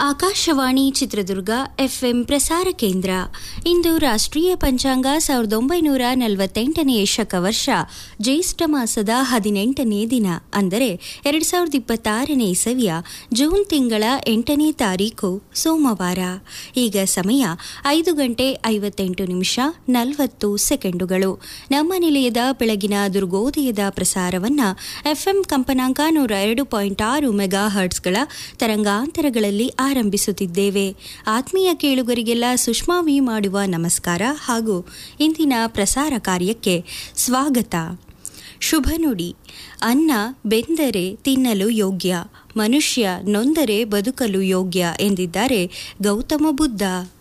Akashvani Chitradurga FM ಪ್ರಸಾರ ಕೇಂದ್ರ ಇಂದು ರಾಷ್ಟ್ರೀಯ ಪಂಚಾಂಗ ಸಾವಿರದ ಒಂಬೈನೂರ ನಲವತ್ತೆಂಟನೇ ಶಕ ವರ್ಷ ಜ್ಯೇಷ್ಠ ಮಾಸದ ಹದಿನೆಂಟನೇ ದಿನ ಅಂದರೆ ಎರಡು ಸಾವಿರದ ಇಪ್ಪತ್ತಾರನೇ ಇಸವಿಯ ಜೂನ್ ತಿಂಗಳ ಎಂಟನೇ ತಾರೀಕು ಸೋಮವಾರ ಈಗ ಸಮಯ ಐದು ಗಂಟೆ ಐವತ್ತೆಂಟು ನಿಮಿಷ ನಲವತ್ತು ಸೆಕೆಂಡುಗಳು ನಮ್ಮ ನಿಲಯದ ಬೆಳಗಿನ ದುರ್ಗೋದಯದ ಪ್ರಸಾರವನ್ನ ಎಫ್ಎಂ ಕಂಪನಾಂಕ ನೂರ ಎರಡು ಪಾಯಿಂಟ್ ಆರು ಮೆಗಾ ಹರ್ಟ್ಸ್ಗಳ ತರಂಗಾಂತರಗಳಲ್ಲಿ ಆರಂಭಿಸುತ್ತಿದ್ದೇವೆ ಆತ್ಮೀಯ ಕೇಳುಗರಿಗೆಲ್ಲ ಸುಷ್ಮಾ ವಿ ಮಾಡುವ ನಮಸ್ಕಾರ ಹಾಗೂ ಇಂದಿನ ಪ್ರಸಾರ ಕಾರ್ಯಕ್ಕೆ ಸ್ವಾಗತ ಶುಭ ನುಡಿ ಅನ್ನ ಬೆಂದರೆ ತಿನ್ನಲು ಯೋಗ್ಯ ಮನುಷ್ಯ ನೊಂದರೆ ಬದುಕಲು ಯೋಗ್ಯ ಎಂದಿದ್ದಾರೆ ಗೌತಮ ಬುದ್ಧ